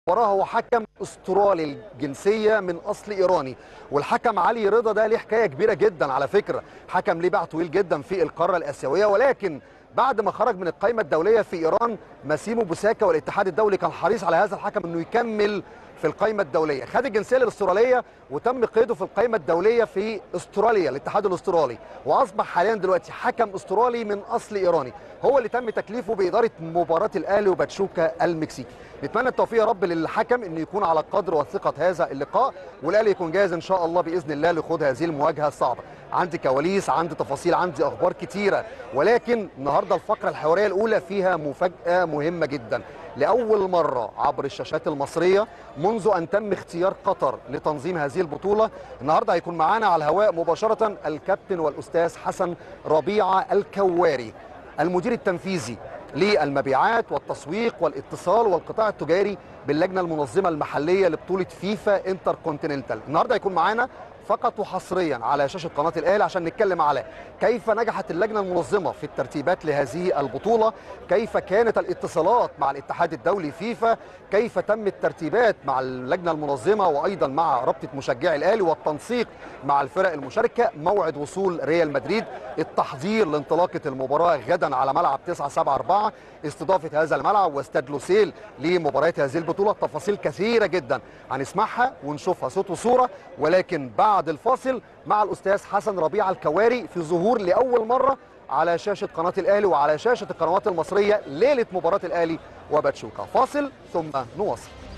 المباراه هو حكم استرالي الجنسيه من اصل ايراني والحكم علي رضا ده ليه حكايه كبيره جدا على فكره حكم ليه باع طويل جدا في القاره الاسيويه ولكن بعد ما خرج من القائمه الدوليه في ايران ماسيمو بوساكا والاتحاد الدولي كان حريص على هذا الحكم انه يكمل في القائمه الدوليه خد الجنسيه الاستراليه وتم قيده في القائمه الدوليه في استراليا الاتحاد الاسترالي واصبح حاليا دلوقتي حكم استرالي من اصل ايراني هو اللي تم تكليفه باداره مباراه الاهلي وباتشوكا المكسيكي نتمنى التوفيق يا رب للحكم انه يكون على قدر وثقه هذا اللقاء والاهلي يكون جاهز ان شاء الله باذن الله لخوض هذه المواجهه الصعبه عندي كواليس عندي تفاصيل عندي اخبار كتيره ولكن النهارده الفقره الحواريه الاولى فيها مفاجاه مهمه جدا لاول مره عبر الشاشات المصريه منذ ان تم اختيار قطر لتنظيم هذه البطوله النهارده هيكون معانا على الهواء مباشره الكابتن والاستاذ حسن ربيعه الكواري المدير التنفيذي للمبيعات والتسويق والاتصال والقطاع التجاري باللجنه المنظمه المحليه لبطوله فيفا انتر كونتيننتال النهارده هيكون معانا فقط وحصريا على شاشه قناه الاهلي عشان نتكلم على كيف نجحت اللجنه المنظمه في الترتيبات لهذه البطوله كيف كانت الاتصالات مع الاتحاد الدولي فيفا كيف تم الترتيبات مع اللجنه المنظمه وايضا مع رابطه مشجعي الاهلي والتنسيق مع الفرق المشاركه موعد وصول ريال مدريد التحضير لانطلاقه المباراه غدا على ملعب 974 استضافه هذا الملعب واستاد لوسيل لمباريات هذه البطوله تفاصيل كثيره جدا هنسمعها ونشوفها صوت وصوره ولكن بعد الفاصل مع الاستاذ حسن ربيع الكواري في ظهور لاول مره على شاشه قناه الاهلي وعلى شاشه القنوات المصريه ليله مباراه الاهلي وباتشوكا فاصل ثم نواصل